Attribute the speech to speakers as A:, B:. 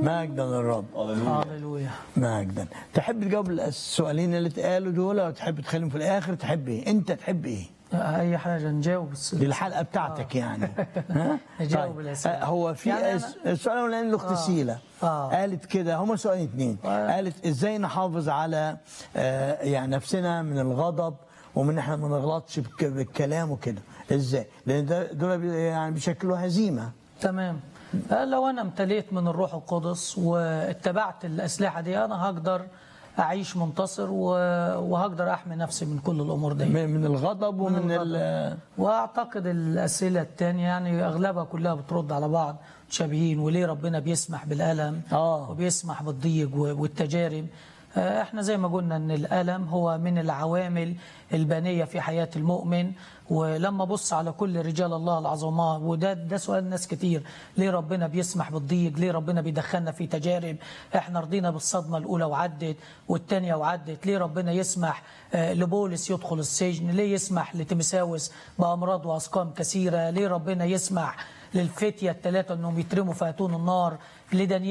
A: مجدا للرب
B: هللويا
A: مجدا تحب تجاوب السؤالين اللي اتقالوا دول ولا تحب تخليهم في الاخر تحب ايه انت تحب ايه
B: اي حاجه نجاوب بس
A: دي الحلقه بتاعتك يعني ها
B: نجاوب الأسئلة.
A: آه، هو في
B: يعني
A: الس- السؤال الاولاني لاخت
B: آه.
A: سيلا
B: آه.
A: قالت كده هما سؤالين اتنين قالت ازاي نحافظ على آه، يعني نفسنا من الغضب ومن احنا ما نغلطش بالك- بالكلام وكده ازاي لان ده دول بي- يعني بيشكلوا هزيمه
B: تمام لو انا امتليت من الروح القدس واتبعت الاسلحه دي انا هقدر اعيش منتصر و- وهقدر احمي نفسي من كل الامور دي
A: من من الغضب ومن ال-
B: واعتقد الاسئله الثانيه يعني اغلبها كلها بترد على بعض متشابهين وليه ربنا بيسمح بالالم
A: آه.
B: وبيسمح بالضيق و- والتجارب آه، احنا زي ما قلنا ان الالم هو من العوامل البانيه في حياه المؤمن ولما بص على كل رجال الله العظماء وده ده سؤال ناس كتير ليه ربنا بيسمح بالضيق ليه ربنا بيدخلنا في تجارب احنا رضينا بالصدمه الاولى وعدت والثانيه وعدت ليه ربنا يسمح آه، لبولس يدخل السجن ليه يسمح لتيمساوس بامراض واسقام كثيره ليه ربنا يسمح للفتيه الثلاثه انهم يترموا في اتون النار لدانيال